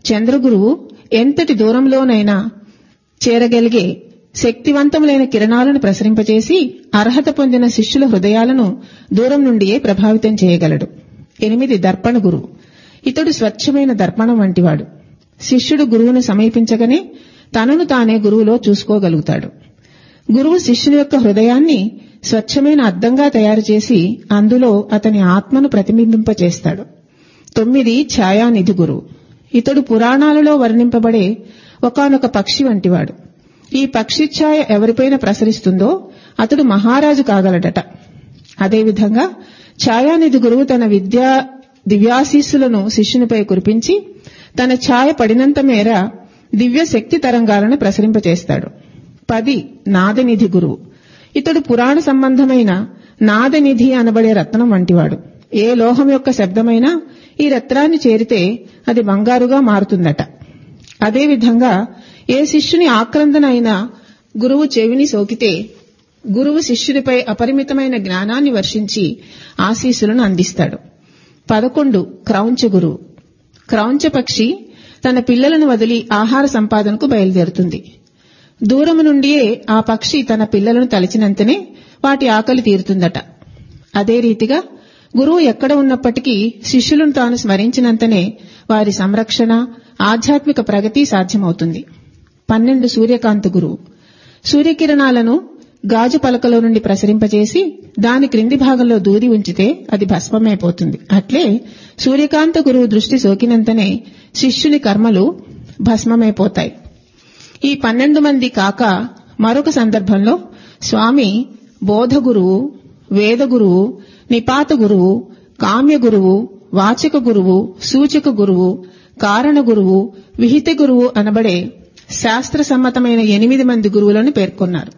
చంద్రగురువు ఎంతటి దూరంలోనైనా చేరగలిగే శక్తివంతములైన కిరణాలను ప్రసరింపచేసి అర్హత పొందిన శిష్యుల హృదయాలను దూరం నుండియే ప్రభావితం చేయగలడు ఎనిమిది దర్పణ గురువు ఇతడు స్వచ్ఛమైన దర్పణం వంటివాడు శిష్యుడు గురువును సమీపించగానే తనను తానే గురువులో చూసుకోగలుగుతాడు గురువు శిష్యుని యొక్క హృదయాన్ని స్వచ్ఛమైన అద్దంగా తయారు చేసి అందులో అతని ఆత్మను ప్రతిబింబింపచేస్తాడు తొమ్మిది ఛాయానిధి గురువు ఇతడు పురాణాలలో వర్ణింపబడే ఒకనొక పక్షి వంటివాడు ఈ పక్షి ఛాయ ఎవరిపైన ప్రసరిస్తుందో అతడు మహారాజు కాగలడట అదేవిధంగా ఛాయానిధి గురువు తన విద్యా దివ్యాశీస్సులను శిష్యునిపై కురిపించి తన ఛాయ పడినంత మేర దివ్య శక్తి తరంగాలను ప్రసరింపచేస్తాడు పది నాదనిధి గురువు ఇతడు పురాణ సంబంధమైన నాదనిధి అనబడే రత్నం వంటివాడు ఏ లోహం యొక్క శబ్దమైనా ఈ రత్నాన్ని చేరితే అది బంగారుగా మారుతుందట అదేవిధంగా ఏ శిష్యుని ఆక్రందన అయినా గురువు చెవిని సోకితే గురువు శిష్యుడిపై అపరిమితమైన జ్ఞానాన్ని వర్షించి ఆశీస్సులను అందిస్తాడు పదకొండు క్రౌంచ గురువు క్రౌంచ పక్షి తన పిల్లలను వదిలి ఆహార సంపాదనకు బయలుదేరుతుంది దూరము నుండియే ఆ పక్షి తన పిల్లలను తలిచినంతనే వాటి ఆకలి తీరుతుందట అదే రీతిగా గురువు ఎక్కడ ఉన్నప్పటికీ శిష్యులను తాను స్మరించినంతనే వారి సంరక్షణ ఆధ్యాత్మిక ప్రగతి సాధ్యమవుతుంది పన్నెండు సూర్యకాంత గురువు సూర్యకిరణాలను గాజు పలకలో నుండి ప్రసరింపజేసి దాని క్రింది భాగంలో దూరి ఉంచితే అది భస్మమైపోతుంది అట్లే సూర్యకాంత గురువు దృష్టి సోకినంతనే శిష్యుని కర్మలు భస్మమైపోతాయి ఈ పన్నెండు మంది కాక మరొక సందర్భంలో స్వామి బోధ గురువు వేద గురువు నిపాత గురువు కామ్య గురువు వాచక గురువు సూచక గురువు కారణ గురువు విహిత గురువు అనబడే శాస్త్ర సమ్మతమైన ఎనిమిది మంది గురువులను పేర్కొన్నారు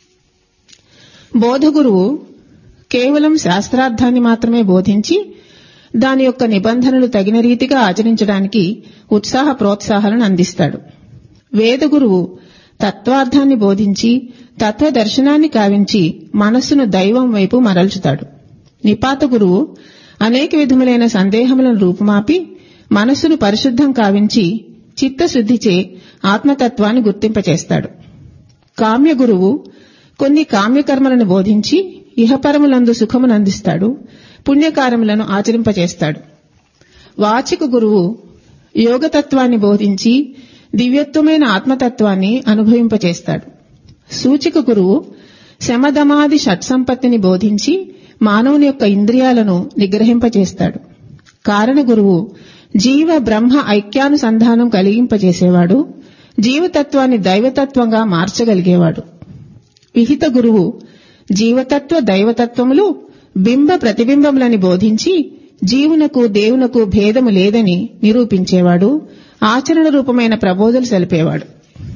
బోధ గురువు కేవలం శాస్త్రార్థాన్ని మాత్రమే బోధించి దాని యొక్క నిబంధనలు తగిన రీతిగా ఆచరించడానికి ఉత్సాహ ప్రోత్సాహాలను అందిస్తాడు వేద గురువు తత్వార్థాన్ని బోధించి తత్వదర్శనాన్ని కావించి మనస్సును దైవం వైపు మరల్చుతాడు నిపాత గురువు అనేక విధములైన సందేహములను రూపుమాపి మనస్సును పరిశుద్ధం కావించి చిత్తశుద్ధిచే ఆత్మతత్వాన్ని గుర్తింపచేస్తాడు కామ్య గురువు కొన్ని కామ్యకర్మలను బోధించి ఇహపరములందు సుఖమునందిస్తాడు పుణ్యకారములను ఆచరింపచేస్తాడు వాచిక గురువు యోగతత్వాన్ని బోధించి దివ్యత్వమైన ఆత్మతత్వాన్ని అనుభవింపచేస్తాడు సూచిక గురువు శమదమాది షట్సంపత్తిని బోధించి మానవుని యొక్క ఇంద్రియాలను నిగ్రహింపచేస్తాడు కారణ గురువు జీవ బ్రహ్మ ఐక్యానుసంధానం కలిగింపజేసేవాడు జీవతత్వాన్ని దైవతత్వంగా మార్చగలిగేవాడు విహిత గురువు జీవతత్వ దైవతత్వములు బింబ ప్రతిబింబములని బోధించి జీవునకు దేవునకు భేదము లేదని నిరూపించేవాడు ఆచరణ రూపమైన ప్రబోధలు సెలిపేవాడు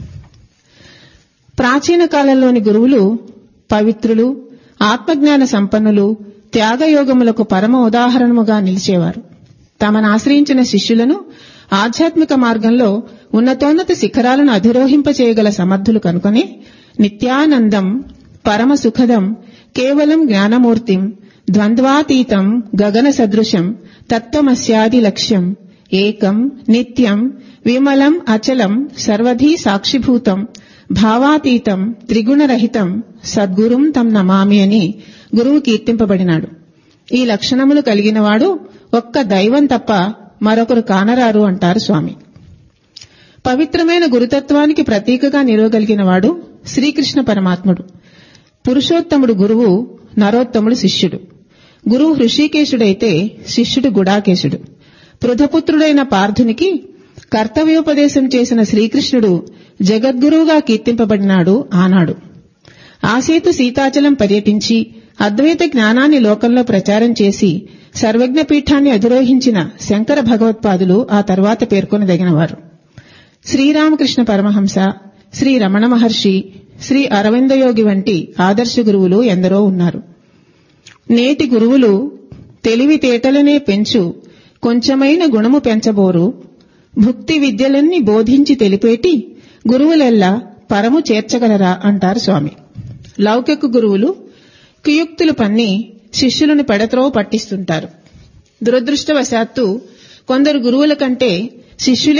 ప్రాచీన కాలంలోని గురువులు పవిత్రులు ఆత్మజ్ఞాన సంపన్నులు త్యాగయోగములకు పరమ ఉదాహరణముగా నిలిచేవారు తమను ఆశ్రయించిన శిష్యులను ఆధ్యాత్మిక మార్గంలో ఉన్నతోన్నత శిఖరాలను అధిరోహింపచేయగల సమర్థులు కనుకొని నిత్యానందం పరమ సుఖదం కేవలం జ్ఞానమూర్తిం ద్వంద్వాతీతం గగన సదృశం తత్వమస్యాది లక్ష్యం ఏకం నిత్యం విమలం అచలం సర్వధీ సాక్షిభూతం భావాతీతం త్రిగుణరహితం సద్గురుం తం నమామి అని గురువు కీర్తింపబడినాడు ఈ లక్షణములు కలిగినవాడు ఒక్క దైవం తప్ప మరొకరు కానరారు అంటారు స్వామి పవిత్రమైన గురుతత్వానికి ప్రతీకగా నిలవగలిగిన వాడు శ్రీకృష్ణ పరమాత్ముడు పురుషోత్తముడు గురువు నరోత్తముడు శిష్యుడు గురువు హృషికేశుడైతే శిష్యుడు గుడాకేశుడు పృథపుత్రుడైన పార్థునికి కర్తవ్యోపదేశం చేసిన శ్రీకృష్ణుడు జగద్గురువుగా కీర్తింపబడినాడు ఆనాడు ఆసేతు సీతాచలం పర్యటించి అద్వైత జ్ఞానాన్ని లోకంలో ప్రచారం చేసి సర్వజ్ఞ పీఠాన్ని అధిరోహించిన శంకర భగవత్పాదులు ఆ తర్వాత పేర్కొనదగినవారు శ్రీరామకృష్ణ పరమహంస శ్రీ రమణ మహర్షి శ్రీ అరవిందయోగి వంటి ఆదర్శ గురువులు ఎందరో ఉన్నారు నేటి గురువులు తెలివితేటలనే పెంచు కొంచెమైన గుణము పెంచబోరు భుక్తి విద్యలన్నీ బోధించి తెలిపేటి గురువులెల్లా పరము చేర్చగలరా అంటారు స్వామి లౌకిక గురువులు కుయుక్తులు పన్ని శిష్యులను పెడత్రోవ పట్టిస్తుంటారు దురదృష్టవశాత్తు కొందరు గురువుల కంటే శిష్యులే